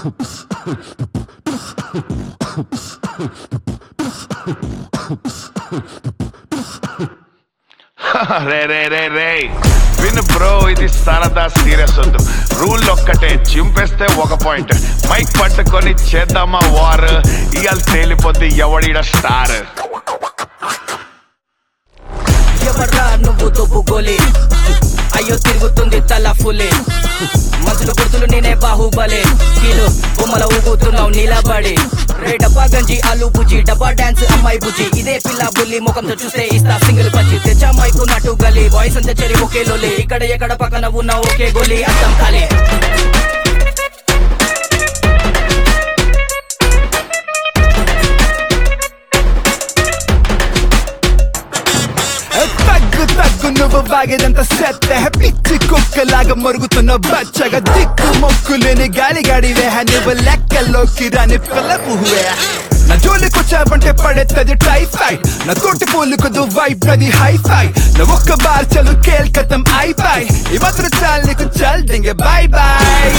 రే రే రే రే విను బ్రో ఇది సరదా సీరియస్ వద్దు రూల్ ఒక్కటే చింపేస్తే ఒక పాయింట్ మైక్ పట్టుకొని చేద్దామా వార్ ఇవాళ తేలిపోద్ది ఎవడిడ స్టార్ ఎవర్రా నువ్వు దుబ్బు గోలి అయ్యో తిరుగుతుంది తల ఫులే మనుషులు గుర్తులు నేనే బాహుబలే కీలు బొమ్మల ఊగుతున్నావు నిలబడి రే డబ్బా గంజి ఆలు బుజ్జి డబ్బా డాన్స్ అమ్మాయి బుజ్జి ఇదే పిల్ల బుల్లి ముఖంతో చూస్తే ఇస్తా సింగిల్ పచ్చి తెచ్చా మైకు నటు గలి బాయ్స్ అంతా చెరి ఒకే లోలి ఇక్కడ ఎక్కడ పక్కన ఉన్న ఒకే గోలి అర్థం కాలే తగ్గు తగ్గు నువ్వు బాగేదంత సెత్త పిచ్చి కుక్కలాగా మరుగుతున్న బచ్చగా దిక్కు మొక్కులేని గాలి గాడివే నువ్వు లెక్కల్లోకి రాని పిల్ల పువ్వే నా జోలికొచ్చావంటే పడేత్తది టైఫాయిడ్ నా తోటి పోలుకదు వైబ్ నది హైఫై నా ఒక్క బార్ చలు కేల్కతం ఐబాయ్ ఈ మాత్రం చాలు నీకు చల్ దింగే బాయ్ బాయ్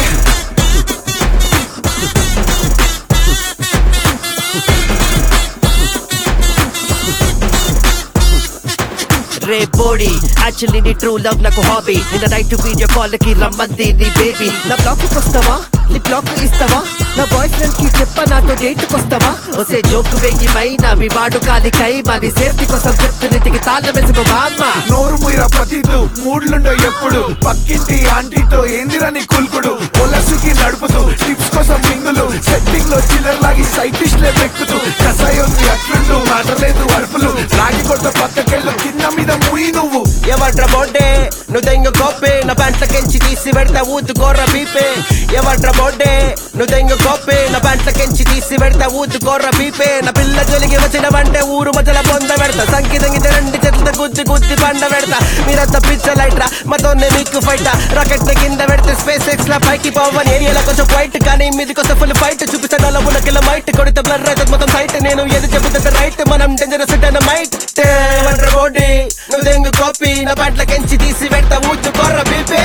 రే బోడీ యాక్చువల్లీ నీ ట్రూ లవ్ నాకు హాబీ నిన్న నైట్ వీడియో కాల్ కి రమ్మంది నీ బేబీ నా బ్లాక్ వస్తావా నీ బ్లాక్ ఇస్తావా నా బాయ్ ఫ్రెండ్ కి చెప్ప నాతో డేట్ వస్తావా వసే జోక్ వెయ్యి మైనా మీ వాడు కాలి కై మరి సేఫ్టీ కోసం చెప్తున్నిటికి తాళ్ళ వెసుకో బామ్మ నోరు మీర ప్రతిదు మూడ్లుండో ఎప్పుడు పక్కింటి ఆంటీతో ఏందిరని కుల్కుడు పొలసుకి నడుపుతూ టిప్స్ కోసం మింగులు సెట్టింగ్ లో చిల్లర్ లాగి సైటిస్ట్ లే పెక్కుతూ కసాయం అట్లుండు మాటలేదు అరుపులు రాగి కొట్ట పక్కకెళ్ళు కింద మీద ముయి నువ్వు ఎవడ్ర బోడ్డే నువ్వు దెంగ కోపే నా ప్యాంట్లకెంచి తీసి పెడతా ఊతుకోర్ర బీపే ఎవడ్ర బోడ్డే నువ్వు దెంగ కోపే నా ప్యాంట్లకెంచి తీసి పెడతా ఊతుకోర్ర బీపే నా పిల్ల జొలిగి వచ్చిన వంటే ఊరు మధ్యల పొంద పెడతా సంగీతంగిత రెండు చెట్ల గుద్ది గుద్ది పండ పెడతా మీరంతా పిచ్చ లైట్రా మాతోనే మీకు ఫైట్ రాకెట్ కింద పెడితే స్పేస్ ఎక్స్ లా పైకి పోవని ఏరియాలో కొంచెం వైట్ కానీ మీది కొంచెం ఫుల్ ఫైట్ చూపించడం మునకిల మైట్ కొడితే బ్లర్ అయితే మొత్తం సైట్ నేను ఏది చెబుతుంటే రైట్ మనం డేంజరస్ మైట్ ఎవడ్ర బోడ్డే నువ్వు దెంగ కాపీ నా ప్యాంట్లకెంచి తీసి పెడతా ఊతుకోర్ర బీపే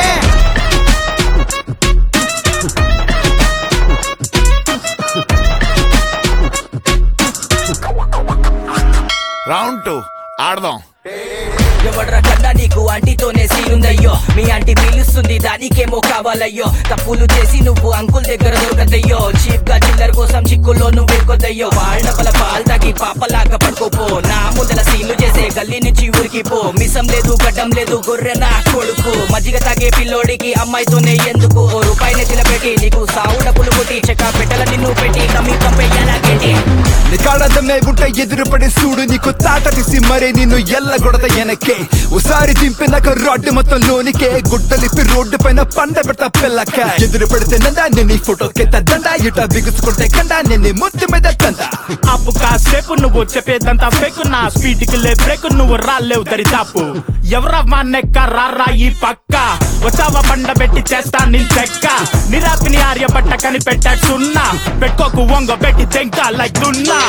రౌండ్ టూ ఆడదాం ఎవడ్రా కన్నా నీకు ఆంటీతోనే సీనుందయ్యో మీ ఆంటీ పిలుస్తుంది దానికేమో కావాలయ్యో తప్పులు చేసి నువ్వు అంకుల్ దగ్గర దొరకదయ్యో చీప్ గా చిల్లర కోసం చిక్కుల్లో నువ్వు ఎక్కుదయ్యో వాళ్ళ పల పాలు తాగి పాపలాగా పడుకోపో నా ముందల సీన్లు చేసే గల్లీ నుంచి ఊరికి పో మిసం లేదు గడ్డం లేదు గొర్రె నా కొడుకు మజ్జిగ తాగే పిల్లోడికి అమ్మాయితోనే ఎందుకు ఓ రూపాయి నెత్తిన పెట్టి నీకు సావు డబ్బులు కొట్టి చెక్క పెట్టల నిన్ను పెట్టి కమ్మి కంపెయ్యాలాగేటి నీ కాళ్ళదమ్మే గుంట ఎదురుపడి చూడు నీకు తాట తీసి మరే నిన్ను ఎల్లగొడత వెనకే ఓసారి దింపినాక రోడ్డు మొత్తం లోనికే గుడ్డలిప్పి రోడ్డు పైన పండ పెడతా పిల్లక ఎదురు పెడితే నందా నేను ఫోటో కెత్త దండ ఇట బిగుసుకుంటే కండా నేను ముద్దు మీద తంద అప్పు కాసేపు నువ్వు చెప్పేదంతా ఫేక్ నా స్పీడ్ కి లే బ్రేక్ నువ్వు రాలేవు దరిదాపు ఎవరమ్మా నెక్క రారా ఈ పక్క వచ్చావా బండ పెట్టి చేస్తా నీ చెక్క నిరాపిని ఆర్య బట్ట కనిపెట్టాడు సున్నా పెట్టుకోకు వంగ పెట్టి తెంక లైక్ దున్నా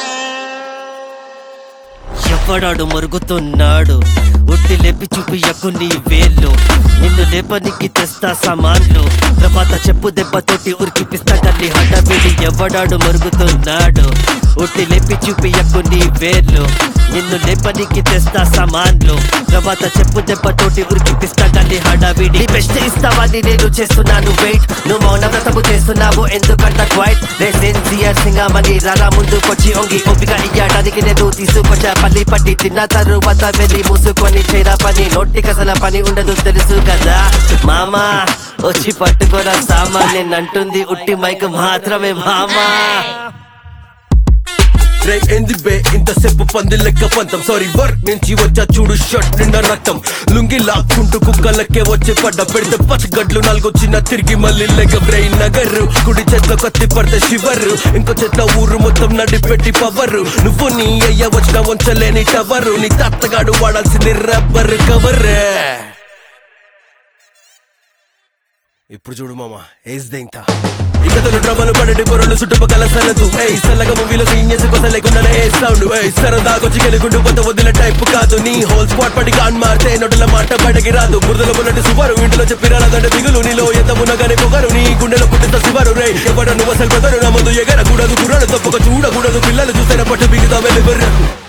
ఎవడాడు మరుగుతున్నాడు ఉట్టి లేపి చూపియకు నీ వేళ్ళు నిన్ను లేపనికి తెస్తా సామాన్లు తర్వాత చెప్పు దెబ్బతోటి ఉరికి పిస్తా గల్లి హడబిడి ఎవడాడు మరుగుతున్నాడు ఉట్టి లేపి చూపియకు నీ వేళ్ళు నిన్ను లేపనికి తెస్తా సామాన్లు తర్వాత చెప్పు దెబ్బతోటి ఉరికి పిస్తా గల్లి హడావిడి బెస్ట్ ఇస్తావని నేను చేస్తున్నాను వెయిట్ నువ్వు మౌన వ్రతము చేస్తున్నావు ఎందుకంట క్వైట్ రే సిన్సియర్ సింగమని రారా ముందుకొచ్చి ఒంగి ఓపిక ఇయ్యడానికి నేను తీసుకొచ్చా పల్లి పట్టి తిన్న తరువాత వెళ్ళి మూసుకొని చేరా పని నోటి కసల పని ఉండదు తెలుసు కదా మామా వచ్చి పట్టుకోరా సామా నేను అంటుంది ఉట్టి మైక్ మాత్రమే మామా రే ఎంది బే ఇంతసేపు పంది లెక్క పంతం సారీ వర్క్ నుంచి వచ్చా చూడు షర్ట్ నిండా రక్తం లుంగి లాక్కుంటూ కుక్కలకే వచ్చి పడ్డ పెడితే పచ్చగడ్లు నాలుగొచ్చిన తిరిగి మళ్ళీ లెక్క బ్రెయిన్ నగరు కుడి చేతిలో కత్తి పడితే షివరు ఇంకో చేతిలో ఊరు మొత్తం నడి పెట్టి పవరు నువ్వు నీ అయ్య వచ్చిన వంచలేని టవరు నీ తాతగాడు వాడాల్సింది రబ్బర్ కవర్ ఇప్పుడు చూడు మామ ఏజ్ దేంతా ఇకతలు డ్రమలు పడటి పొరలు చుట్టుపక్కల సరదు ఏయ్ సల్లగా మూవీలో సీనియర్స్ కొత్త లేకుండానే ఏ సౌండ్ ఏయ్ సరదాకొచ్చి గెలుకుంటూ పోతే వదిలే టైప్ కాదు నీ హోల్ స్పాట్ పడి కాన్ మారితే నొటల మాట బయటకి రాదు బురదలో ఉన్నట్టు సువారు ఇంటిలో చెప్పి రాదంటే దిగులు నీలో ఎంత ఉన్నగానే పొగరు నీ గుండెలో పుట్టిన శివరు రే ఎవడ నువ్వు అసలు బెదరు నా ముందు ఎగరకూడదు కుర్రాడు తప్పక చూడకూడదు పిల్లలు చూస్తే పట్టు బిగుతా వెళ్ళి